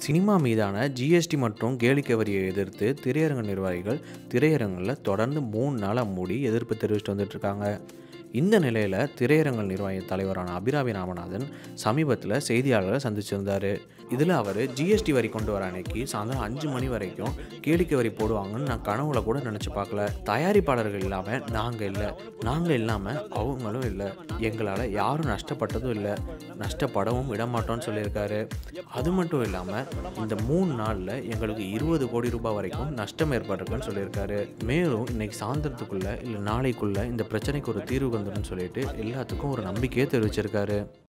cinema மீதான GST மற்றும் கேளிக்கை வரியை எதிர்த்து திரையரங்க நிர்வாகிகள் திரையரங்கில் தொடர்ந்து மூணு நாளாக மூடி எதிர்ப்பு தெரிவிச்சுட்டு வந்துட்டு இருக்காங்க இந்த நிலையில் திரையரங்க நிர்வாக தலைவரான அபிராமி ராமநாதன் சமீபத்தில் செய்தியாளர்களை சந்திச்சிருந்தார் இதில் அவர் ஜிஎஸ்டி வரி கொண்டு வர அன்னைக்கு சாயந்தரம் அஞ்சு மணி வரைக்கும் கேளிக்கை வரி போடுவாங்கன்னு நான் கனவுல கூட நினச்சி பார்க்கல தயாரிப்பாளர்கள் இல்லாமல் நாங்கள் இல்லை நாங்கள் இல்லாமல் அவங்களும் இல்லை எங்களால் யாரும் நஷ்டப்பட்டதும் இல்லை நஷ்டப்படவும் விட மாட்டோம்னு சொல்லியிருக்காரு அது மட்டும் இல்லாமல் இந்த மூணு நாளில் எங்களுக்கு இருபது கோடி ரூபாய் வரைக்கும் நஷ்டம் ஏற்பட்டிருக்குன்னு சொல்லியிருக்காரு மேலும் இன்னைக்கு சாயந்தரத்துக்குள்ளே இல்லை நாளைக்குள்ளே இந்த பிரச்சனைக்கு ஒரு தீர்வு வந்துடும் சொல்லிட்டு எல்லாத்துக்கும் ஒரு நம்பிக்கையை தெரிவிச்சிருக்காரு